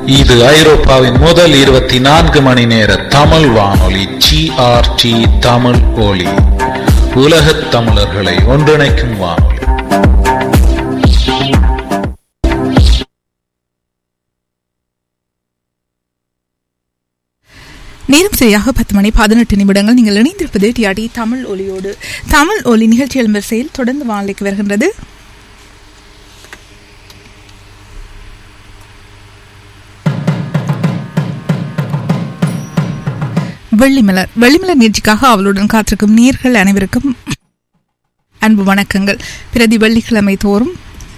இது ஐரோப்பாவின் முதல் இருபத்தி நான்கு மணி நேர தமிழ் வானொலி ஜிஆர்டி தமிழ் ஒலி உலகத் தமிழர்களை ஒன்றிணைக்கும் வானொலி நேரம் சரியாக பத்து மணி பதினெட்டு நிமிடங்கள் நீங்கள் இணைந்திருப்பது டிஆடி தமிழ் ஒலியோடு தமிழ் ஒலி நிகழ்ச்சிகள் வரிசையில் தொடர்ந்து வானிலைக்கு வருகின்றது வெள்ளிமலர் வெள்ளிமலர் நிகழ்ச்சிக்காக அவளுடன் காத்திருக்கும் நேர்கள் அனைவருக்கும் அன்பு வணக்கங்கள் பிரதி வெள்ளிக்கிழமை தோறும்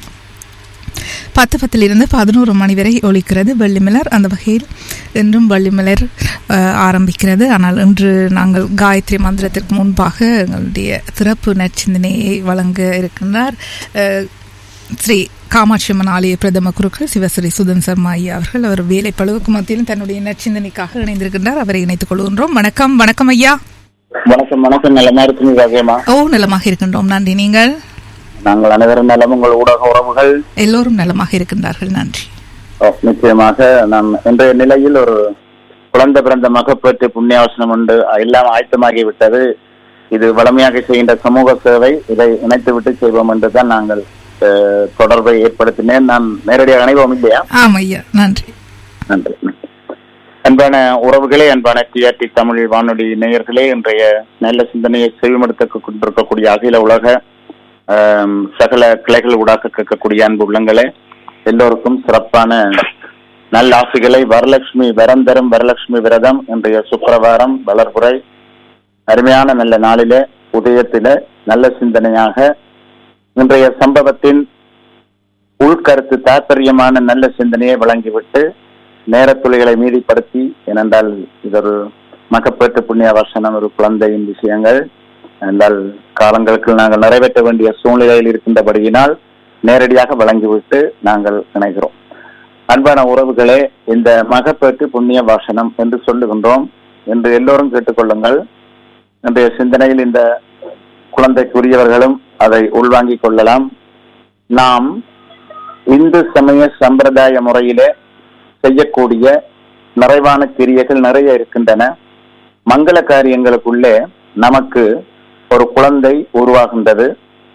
பத்து பத்திலிருந்து பதினோரு மணி வரை ஒலிக்கிறது வெள்ளிமலர் அந்த வகையில் இன்றும் வெள்ளிமலர் அஹ், ஆரம்பிக்கிறது ஆனால் இன்று நாங்கள் காயத்ரி மந்திரத்திற்கு முன்பாக எங்களுடைய சிறப்பு நற்சிந்தனையை வழங்க இருக்கின்றார் அஹ், ஸ்ரீ காமாட்சி அம்மன் ஆலய பிரதம குருக்கள் சிவஸ்ரீ சுதன் சர்மா ஐயா அவர்கள் அவர் வேலை பழுவுக்கு மத்தியிலும் தன்னுடைய நற்சிந்தனைக்காக இணைந்திருக்கின்றார் அவரை இணைத்துக் கொள்கின்றோம் வணக்கம் வணக்கம் ஐயா வணக்கம் வணக்கம் நலமா இருக்குங்க ராஜேமா ஓ நலமாக இருக்கின்றோம் நன்றி நீங்கள் நாங்கள் அனைவரும் நலம் உங்கள் ஊடக உறவுகள் எல்லோரும் நலமாக இருக்கின்றார்கள் நன்றி ஓ, நிச்சயமாக நான் இன்றைய நிலையில் ஒரு குழந்தை பிறந்த மகப்பேற்று புண்ணியாவசனம் உண்டு எல்லாம் ஆயத்தமாகி விட்டது இது வளமையாக செய்கின்ற சமூக சேவை இதை இணைத்து விட்டு செய்வோம் என்றுதான் நாங்கள் அஹ், தொடர்பை ஏற்படுத்தினேன் நான் நேரடியாக இணைவோம் இல்லையா ஆம் ஐயா நன்றி நன்றி அன்பான உறவுகளே அன்பான டிஆர்டி தமிழ் வானொலி நேயர்களே இன்றைய நல்ல சிந்தனையை செவிமடுத்த கொண்டிருக்கக்கூடிய அகில உலக ஆம், சகல கிளைகள் ஊடாக கேட்கக்கூடிய அன்பு உள்ளங்களே எல்லோருக்கும் சிறப்பான நல்ல ஆசைகளை வரலட்சுமி வரம் தரும் வரலட்சுமி விரதம் இன்றைய சுக்கிரவாரம் வளர்புரை அருமையான நல்ல நாளிலே உதயத்திலே நல்ல சிந்தனையாக இன்றைய சம்பவத்தின் உள்கருத்து தாற்பயமான நல்ல சிந்தனையை வழங்கிவிட்டு நேரத்துளிகளை மீதிப்படுத்தி ஏனென்றால் இது ஒரு மகப்பேற்று புண்ணிய வசனம் ஒரு குழந்தையின் விஷயங்கள் என்றால் காலங்களுக்கு நாங்கள் நிறைவேற்ற வேண்டிய சூழ்நிலையில் இருக்கின்றபடியினால் நேரடியாக வழங்கிவிட்டு நாங்கள் இணைகிறோம் அன்பான உறவுகளே இந்த மகப்பேற்று புண்ணிய வாசனம் என்று சொல்லுகின்றோம் என்று எல்லோரும் கேட்டுக்கொள்ளுங்கள் இன்றைய சிந்தனையில் இந்த குழந்தைக்குரியவர்களும் அதை உள்வாங்கிக் கொள்ளலாம் நாம் இந்து சமய சம்பிரதாய முறையிலே செய்யக்கூடிய நிறைவான கிரியைகள் நிறைய இருக்கின்றன மங்கள காரியங்களுக்குள்ளே நமக்கு ஒரு குழந்தை உருவாகின்றது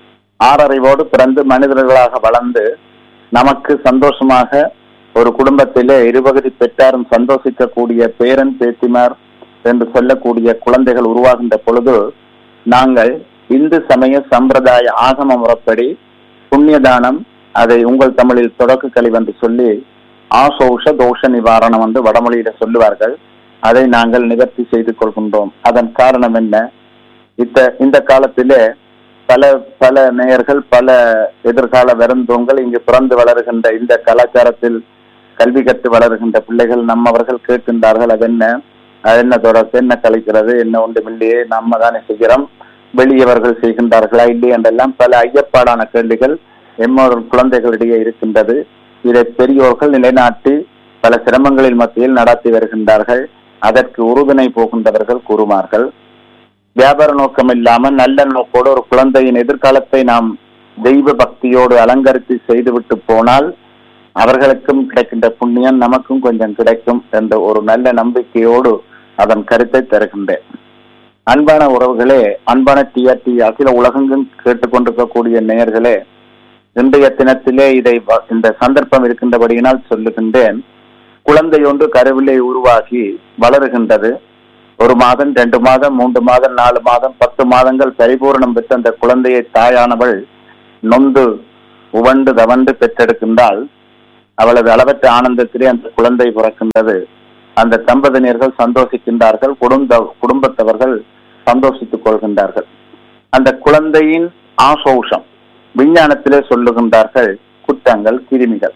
ஆறறிவோடு பிறந்து மனிதர்களாக வளர்ந்து நமக்கு சந்தோஷமாக ஒரு குடும்பத்திலே இருபகுதி பெற்றாரும் சந்தோஷிக்கக்கூடிய பேரன் பேத்திமார் என்று சொல்லக்கூடிய குழந்தைகள் உருவாகின்ற பொழுது நாங்கள் இந்து சமய சம்பிரதாய ஆகம முறைப்படி புண்ணிய தானம் அதை உங்கள் தமிழில் தொடக்க கழிவு என்று சொல்லி ஆசோஷ தோஷ நிவாரணம் என்று வடமொழியில சொல்லுவார்கள் அதை நாங்கள் நிவர்த்தி செய்து கொள்கின்றோம் அதன் காரணம் என்ன இத்த இந்த காலத்திலே பல பல நேயர்கள் பல எதிர்கால வருந்தோங்கள் இங்கு பிறந்து வளருகின்ற இந்த கலாச்சாரத்தில் கல்வி கற்று வளருகின்ற பிள்ளைகள் நம்மவர்கள் கேட்கின்றார்கள் அது என்ன அது என்ன தொடர்பு என்ன கழிக்கிறது என்ன ஒன்றுமில்லையே நம்ம தானே செய்கிறோம் வெளியவர்கள் செய்கின்றார்களா இல்லை என்றெல்லாம் பல ஐயப்பாடான கேள்விகள் எம்மோர் குழந்தைகளிடையே இருக்கின்றது இதை பெரியோர்கள் நிலைநாட்டி பல சிரமங்களில் மத்தியில் நடத்தி வருகின்றார்கள் அதற்கு உறுதுணை போகின்றவர்கள் கூறுமார்கள் வியாபார நோக்கம் இல்லாமல் நல்ல நோக்கோடு ஒரு குழந்தையின் எதிர்காலத்தை நாம் தெய்வ பக்தியோடு அலங்கரித்து செய்துவிட்டு போனால் அவர்களுக்கும் கிடைக்கின்ற புண்ணியம் நமக்கும் கொஞ்சம் கிடைக்கும் என்ற ஒரு நல்ல நம்பிக்கையோடு அதன் கருத்தை தருகின்றேன் அன்பான உறவுகளே அன்பான டிஆர்டி அகில உலகெங்கும் கேட்டுக்கொண்டிருக்கக்கூடிய நேயர்களே இன்றைய தினத்திலே இதை வ- இந்த சந்தர்ப்பம் இருக்கின்றபடியினால் சொல்லுகின்றேன் குழந்தை ஒன்று கருவிலே உருவாகி வளருகின்றது ஒரு மாதம் ரெண்டு மாதம் மூன்று மாதம் நாலு மாதம் பத்து மாதங்கள் பரிபூரணம் பெற்ற அந்த குழந்தையை தாயானவள் நொந்து உவண்டு தவண்டு பெற்றெடுக்கின்றால் அவளது அளவற்ற ஆனந்தத்திலே அந்த குழந்தை பிறக்கின்றது அந்த தம்பதியினர்கள் சந்தோஷிக்கின்றார்கள் குடும்ப குடும்பத்தவர்கள் சந்தோஷித்துக் கொள்கின்றார்கள் அந்த குழந்தையின் ஆசோஷம் விஞ்ஞானத்திலே சொல்லுகின்றார்கள் குற்றங்கள் கிருமிகள்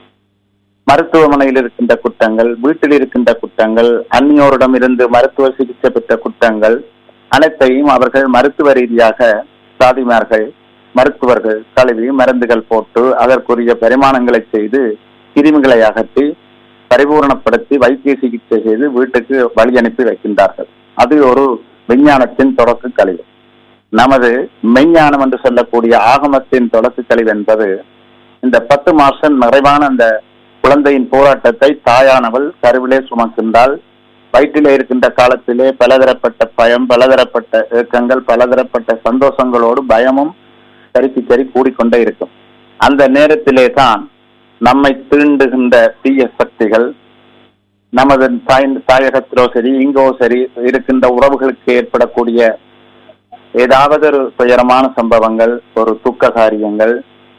மருத்துவமனையில் இருக்கின்ற குற்றங்கள் வீட்டில் இருக்கின்ற குற்றங்கள் அந்நியோரிடம் இருந்து மருத்துவ சிகிச்சை பெற்ற குற்றங்கள் அனைத்தையும் அவர்கள் மருத்துவ ரீதியாக சாதிமார்கள் மருத்துவர்கள் கழுவி மருந்துகள் போட்டு அதற்குரிய பரிமாணங்களை செய்து கிருமிகளை அகற்றி பரிபூரணப்படுத்தி வைத்திய சிகிச்சை செய்து வீட்டுக்கு வழி அனுப்பி வைக்கின்றார்கள் அது ஒரு விஞ்ஞானத்தின் தொடக்க கழிவு நமது மெய்ஞானம் என்று சொல்லக்கூடிய ஆகமத்தின் தொடக்க கழிவு என்பது இந்த பத்து மாசம் நிறைவான அந்த குழந்தையின் போராட்டத்தை தாயானவள் கருவிலே சுமக்கின்றாள் வயிற்றிலே இருக்கின்ற காலத்திலே பலதரப்பட்ட பயம் பலதரப்பட்ட ஏக்கங்கள் பலதரப்பட்ட சந்தோஷங்களோடு பயமும் சரிக்கு சரி கூடிக்கொண்டே இருக்கும் அந்த நேரத்திலே தான் நம்மை தீண்டுகின்ற தீய சக்திகள் நமது தாய் தாயகத்திலோ சரி இங்கோ சரி இருக்கின்ற உறவுகளுக்கு ஏற்படக்கூடிய ஏதாவது ஒரு துயரமான சம்பவங்கள் ஒரு துக்க காரியங்கள்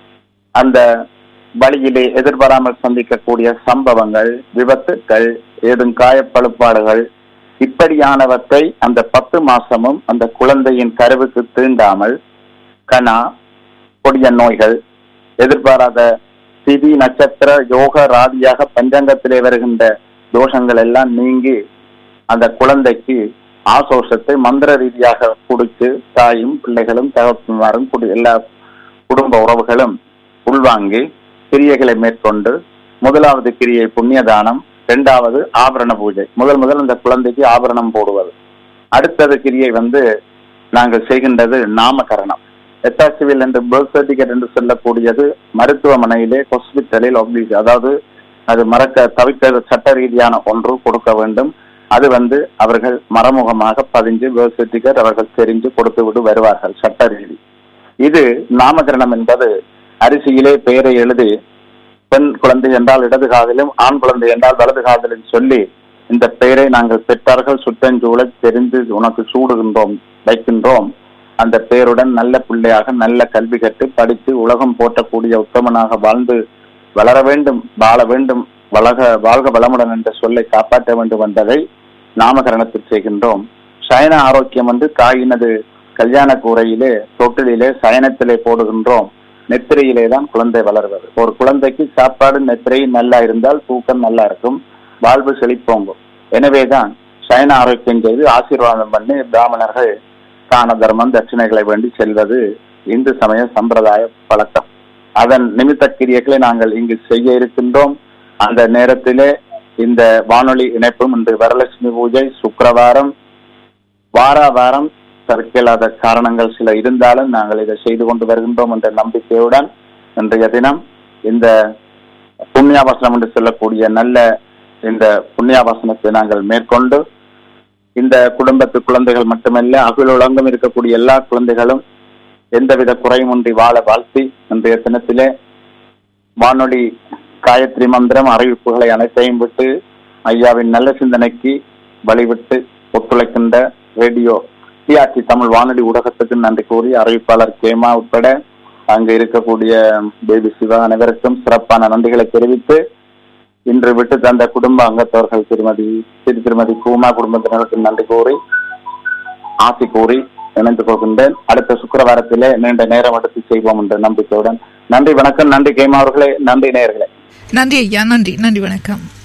அந்த வழியிலே எதிர்பாராமல் சந்திக்கக்கூடிய சம்பவங்கள் விபத்துக்கள் ஏதும் காயப்பழுப்பாடுகள் இப்படியானவற்றை அந்த பத்து மாசமும் அந்த குழந்தையின் கருவுக்கு தீண்டாமல் கணா கொடிய நோய்கள் எதிர்பாராத திதி நட்சத்திர யோக ராதியாக பஞ்சாங்கத்திலே வருகின்ற தோஷங்கள் எல்லாம் நீங்கி அந்த குழந்தைக்கு ஆசோஷத்தை மந்திர ரீதியாக கொடுத்து தாயும் பிள்ளைகளும் தகப்பன்மாரும் குடி- எல்லா குடும்ப உறவுகளும் உள்வாங்கி கிரியைகளை மேற்கொண்டு முதலாவது கிரியை புண்ணியதானம் இரண்டாவது ஆபரண பூஜை முதல் முதல் அந்த குழந்தைக்கு ஆபரணம் போடுவது அடுத்தது கிரியை வந்து நாங்கள் செய்கின்றது நாமகரணம் எத்தாசிவில் என்று பர்த் சர்டிபிகேட் என்று சொல்லக்கூடியது மருத்துவமனையிலே ஹாஸ்பிட்டலில் obviously, அதாவது அது மறக்க தவிர்க்க சட்ட ரீதியான ஒன்று கொடுக்க வேண்டும் அது வந்து அவர்கள் மறைமுகமாக பதிஞ்சு பர்த் சர்டிபிகேட் அவர்கள் தெரிஞ்சு கொடுத்து விட்டு வருவார்கள் சட்ட ரீதி இது நாமகரணம் என்பது அரிசியிலே பெயரை எழுதி பெண் குழந்தை என்றால் இடது காதிலும் ஆண் குழந்தை என்றால் வலது காதிலும் சொல்லி இந்த பெயரை நாங்கள் பெற்றார்கள் சுற்றஞ்சூழ தெரிந்து உனக்கு சூடுகின்றோம் வைக்கின்றோம் அந்த பெயருடன் நல்ல பிள்ளையாக நல்ல கல்வி கற்று படித்து உலகம் போற்றக்கூடிய உத்தமனாக வாழ்ந்து வளர வேண்டும் வாழ வேண்டும் வளக வாழ்க வளமுடன் என்ற சொல்லை காப்பாற்ற வேண்டும் என்பதை நாமகரணத்தில் செய்கின்றோம் சயன ஆரோக்கியம் வந்து தாயினது கல்யாண கூரையிலே தொட்டிலே சயனத்திலே போடுகின்றோம் நெத்திரையிலே தான் குழந்தை வளர்வது ஒரு குழந்தைக்கு சாப்பாடு நெத்திரை நல்லா இருந்தால் தூக்கம் நல்லா இருக்கும் வாழ்வு செழிப்போங்கும் எனவேதான் சயன ஆரோக்கியம் செய்து ஆசீர்வாதம் பண்ணி பிராமணர்கள் தான தர்மம் தட்சிணைகளை வேண்டி செல்வது இந்து சமய சம்பிரதாய பழக்கம் அதன் நிமித்த கிரியைகளை நாங்கள் இங்கு செய்ய இருக்கின்றோம் அந்த நேரத்திலே இந்த வானொலி இணைப்பும் இன்று வரலட்சுமி பூஜை சுக்கிரவாரம் வார வாரம் தற்கொள்ளாத காரணங்கள் சில இருந்தாலும் நாங்கள் இதை செய்து கொண்டு வருகின்றோம் என்ற நம்பிக்கையுடன் இன்றைய தினம் இந்த புண்ணியாபாசனம் என்று சொல்லக்கூடிய நல்ல இந்த புண்ணியாபாசனத்தை நாங்கள் மேற்கொண்டு இந்த குடும்பத்து குழந்தைகள் மட்டுமல்ல அகிலுலகம் இருக்கக்கூடிய எல்லா குழந்தைகளும் எந்தவித குறையுமின்றி வாழ வாழ்த்தி இன்றைய தினத்திலே வானொலி காயத்ரி மந்திரம் அறிவிப்புகளை அனைத்தையும் விட்டு ஐயாவின் நல்ல சிந்தனைக்கு வழிவிட்டு ஒத்துழைக்கின்ற ரேடியோ டிஆர்டி தமிழ் வானொலி ஊடகத்துக்கு நன்றி கூறி அறிவிப்பாளர் கேமா உட்பட அங்கு இருக்கக்கூடிய பேபி சிவா அனைவருக்கும் சிறப்பான நன்றிகளை தெரிவித்து இன்று விட்டு தந்த குடும்ப அங்கத்தவர்கள் திருமதி திரு திருமதி பூமா குடும்பத்தினருக்கு நன்றி கூறி ஆசி கூறி இணைந்து கொள்கின்றேன் அடுத்த சுக்கிரவாரத்திலே நீண்ட நேரம் எடுத்து செய்வோம் என்ற நம்பிக்கையுடன் நன்றி வணக்கம் நன்றி கேமா அவர்களே நன்றி நேயர்களே நன்றி ஐயா நன்றி நன்றி வணக்கம்